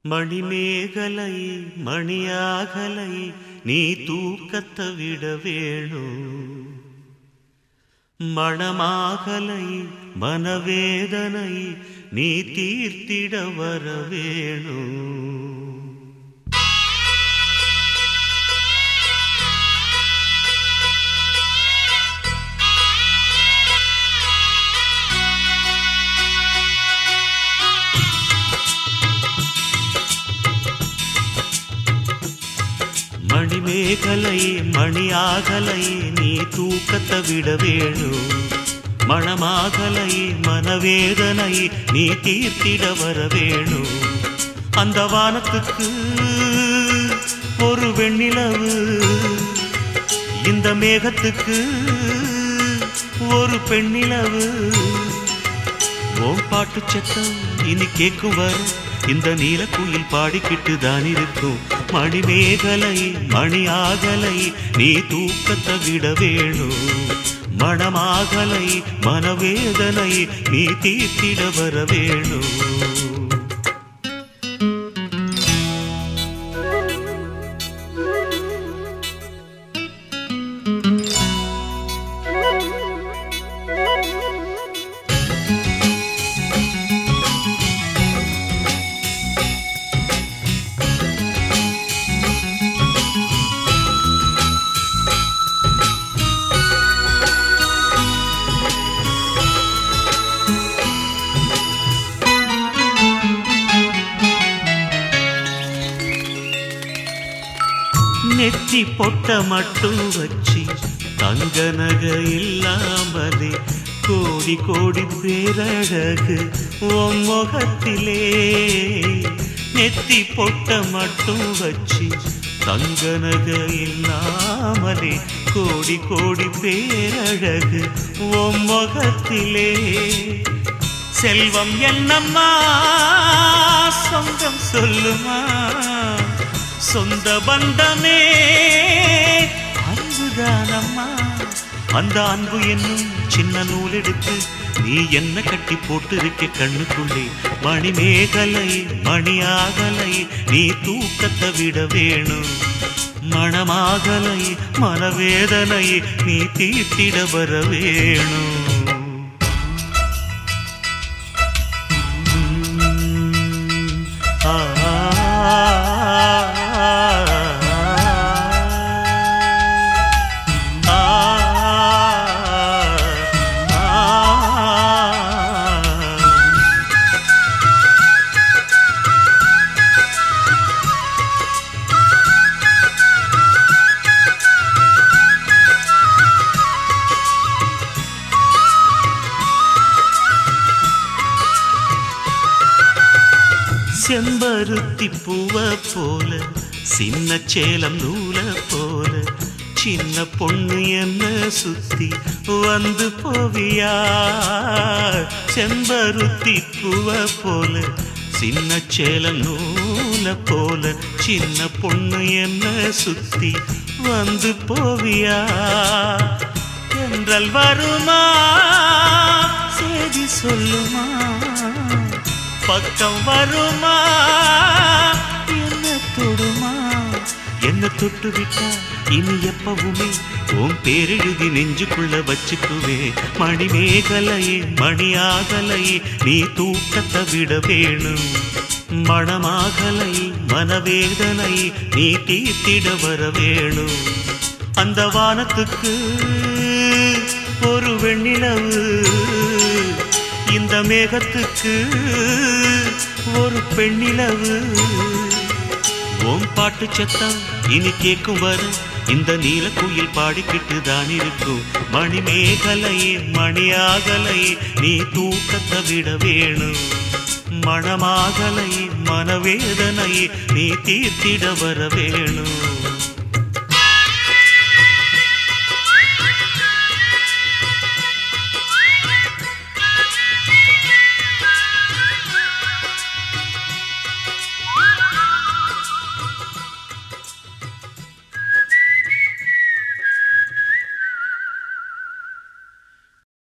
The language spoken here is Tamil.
மணிமேகலை மணியாகலை நீ தூக்கத்தை விட வேணும் மணமாகலை மனவேதனை நீ தீர்த்திட வர வேணும் மணிமேகலை மணியாகலை நீ தூக்கத்தை விட வேணும் மணமாகலை மனவேதனை நீ தீர்த்திட வர வேணும் அந்த வானத்துக்கு ஒரு வெண்ணிலவு இந்த மேகத்துக்கு ஒரு பெண்ணிலவு ஓம் பாட்டு சத்தம் இனி கேட்கும் வரும் இந்த நீலக்குயில் பாடிக்கிட்டு தான் இருக்கும் மணிமேகலை மணியாகலை நீ தூக்கத்தை விட வேணும் மணமாகலை மனவேதனை நீ தீர்த்திட வர வேணும் நெத்தி பொட்ட மட்டும் வச்சு தங்க நகை இல்லாமலே கோடி கோடி பேரழகு உன் முகத்திலே நெத்தி பொட்ட மட்டும் வச்சு தங்க நகை இல்லாமலே கோடி கோடி பேரழகு உன் முகத்திலே செல்வம் என்னம்மா சொந்தம் சொல்லுமா சொந்த பந்தமே அன்புதானம்மா அந்த அன்பு என்னும் சின்ன நூல் எடுத்து நீ என்ன கட்டி போட்டு இருக்க கண்ணுக்குள்ளே மணிமேகலை மணியாகலை நீ தூக்கத்தை விட வேணும் மணமாகலை மனவேதனை நீ தீர்த்திட வர வேணும் செம்பருத்தி பூவ போல சின்ன சேலம் நூல போல சின்ன பொண்ணு என்ன சுத்தி வந்து போவியா செம்பருத்தி பூவ போல சின்ன சேலம் நூல போல சின்ன பொண்ணு என்ன சுத்தி வந்து போவியா என்றல் வருமா செய்தி சொல்லுமா பக்கம் வருமா என்ன தொடுமா என்ன தொட்டு விட்டா இனி எப்பவுமே உன் பேரெழுதி நெஞ்சுக்குள்ள வச்சுக்குவே மணிமேகலையே மணியாகலையே நீ தூக்கத்தை விட வேணும் மணமாகலை மனவேதனை நீ தீர்த்திட வர வேணும் அந்த வானத்துக்கு ஒரு வெண்ணிலவு இந்த மேகத்துக்கு ஒரு பெண்ணிலவு ஓம் பாட்டு சத்தம் இனி கேட்கும் வர இந்த நீலக்குயில் பாடிக்கிட்டு தான் இருக்கும் மணிமேகலையே மணியாகலை நீ தூக்கத்தை விட வேணும் மணமாகலை மனவேதனை நீ தீர்த்திட வர வேணும்